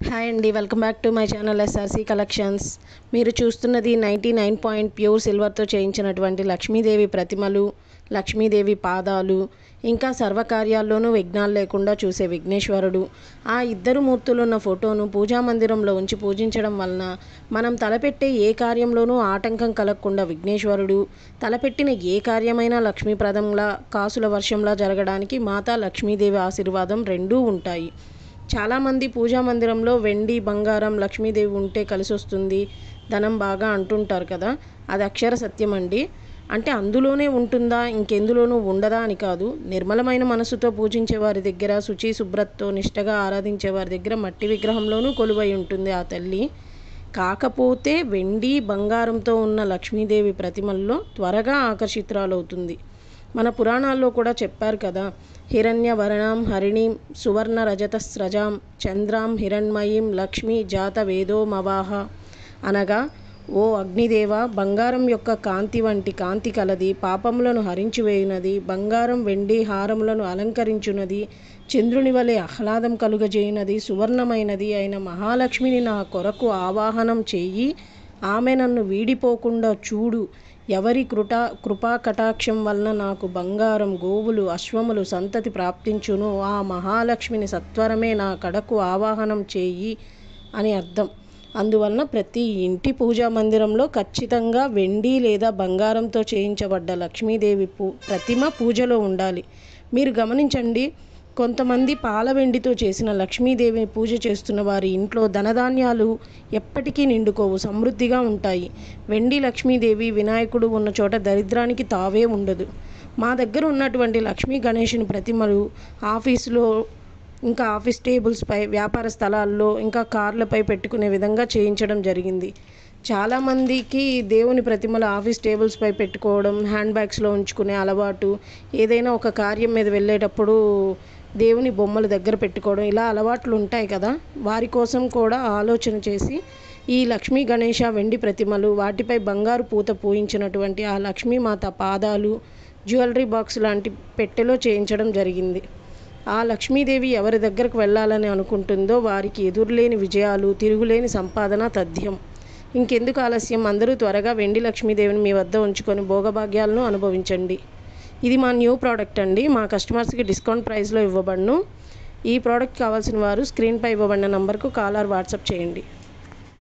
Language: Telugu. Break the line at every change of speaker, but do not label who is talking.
హాయ్ అండి welcome back to my channel SRC collections మీరు చూస్తున్నది నైంటీ నైన్ పాయింట్ ప్యూర్ సిల్వర్తో చేయించినటువంటి లక్ష్మీదేవి ప్రతిమలు లక్ష్మీదేవి పాదాలు ఇంకా సర్వకార్యాల్లోనూ విఘ్నాలు లేకుండా చూసే విఘ్నేశ్వరుడు ఆ ఇద్దరు మూర్తులు ఉన్న ఫోటోను పూజా మందిరంలో ఉంచి పూజించడం వలన మనం తలపెట్టే ఏ కార్యంలోనూ ఆటంకం కలగకుండా విఘ్నేశ్వరుడు తలపెట్టిన ఏ కార్యమైనా లక్ష్మీప్రదంలా కాసుల వర్షంలా జరగడానికి మాతా లక్ష్మీదేవి ఆశీర్వాదం రెండూ ఉంటాయి చాలామంది పూజా మందిరంలో వెండి బంగారం లక్ష్మీదేవి ఉంటే కలిసి వస్తుంది ధనం బాగా అంటుంటారు కదా అది అక్షర సత్యం అండి అంటే అందులోనే ఉంటుందా ఇంకెందులోనూ ఉండదా అని కాదు నిర్మలమైన మనసుతో పూజించే వారి దగ్గర శుచి శుభ్రతతో నిష్టగా ఆరాధించే వారి దగ్గర మట్టి విగ్రహంలోనూ కొలువై ఉంటుంది ఆ తల్లి కాకపోతే వెండి బంగారంతో ఉన్న లక్ష్మీదేవి ప్రతిమల్లో త్వరగా ఆకర్షితురాలవుతుంది మన పురాణాల్లో కూడా చెప్పారు కదా హిరణ్య వరణాం హరిణీం సువర్ణ రజత స్రజాం చంద్రాం హిరణ్మయీం లక్ష్మీ జాత వేదోమవాహ అనగా ఓ అగ్నిదేవ బంగారం యొక్క కాంతి వంటి కాంతి కలది పాపములను హరించివేయునది బంగారం వెండి హారములను అలంకరించున్నది చంద్రుని వలె ఆహ్లాదం కలుగజేయునది సువర్ణమైనది అయిన మహాలక్ష్మిని నా కొరకు ఆవాహనం చెయ్యి ఆమె నన్ను వీడిపోకుండా చూడు ఎవరి కృటా కృపా కటాక్షం వలన నాకు బంగారం గోవులు అశ్వములు సంతతి ప్రాప్తించును ఆ మహాలక్ష్మిని సత్వరమే నా కడకు ఆవాహనం చేయి అని అర్థం అందువలన ప్రతి ఇంటి పూజా మందిరంలో ఖచ్చితంగా వెండి లేదా బంగారంతో చేయించబడ్డ లక్ష్మీదేవి పూ ప్రతిమ పూజలో ఉండాలి మీరు గమనించండి కొంతమంది పాల వెండితో చేసిన లక్ష్మీదేవిని పూజ చేస్తున్న వారి ఇంట్లో ధనధాన్యాలు ఎప్పటికీ నిండుకోవు సమృద్ధిగా ఉంటాయి వెండి లక్ష్మీదేవి వినాయకుడు ఉన్న చోట దరిద్రానికి తావే ఉండదు మా దగ్గర ఉన్నటువంటి లక్ష్మీ గణేషుని ప్రతిమలు ఆఫీసులో ఇంకా ఆఫీస్ టేబుల్స్పై వ్యాపార స్థలాల్లో ఇంకా కార్లపై పెట్టుకునే విధంగా చేయించడం జరిగింది చాలామందికి దేవుని ప్రతిమలు ఆఫీస్ టేబుల్స్పై పెట్టుకోవడం హ్యాండ్ బ్యాగ్స్లో ఉంచుకునే అలవాటు ఏదైనా ఒక కార్యం మీద వెళ్ళేటప్పుడు దేవుని బొమ్మలు దగ్గర పెట్టుకోవడం ఇలా అలవాట్లు ఉంటాయి కదా వారి కోసం కూడా ఆలోచన చేసి ఈ లక్ష్మీ గణేష వెండి ప్రతిమలు వాటిపై బంగారు పూత పూయించినటువంటి ఆ లక్ష్మీమాత పాదాలు జ్యువెలరీ బాక్స్ లాంటి పెట్టెలో చేయించడం జరిగింది ఆ లక్ష్మీదేవి ఎవరి దగ్గరకు వెళ్ళాలని అనుకుంటుందో వారికి ఎదురులేని విజయాలు తిరుగులేని సంపాదన తథ్యం ఇంకెందుకు ఆలస్యం అందరూ త్వరగా వెండి లక్ష్మీదేవిని మీ వద్ద ఉంచుకొని భోగభాగ్యాలను అనుభవించండి ఇది మా న్యూ ప్రోడక్ట్ అండి మా కస్టమర్స్కి డిస్కౌంట్ ప్రైస్లో ఇవ్వబడును ఈ ప్రోడక్ట్ కావాల్సిన వారు స్క్రీన్పై ఇవ్వబడిన నంబర్కు కాల్ ఆర్ వాట్సాప్ చేయండి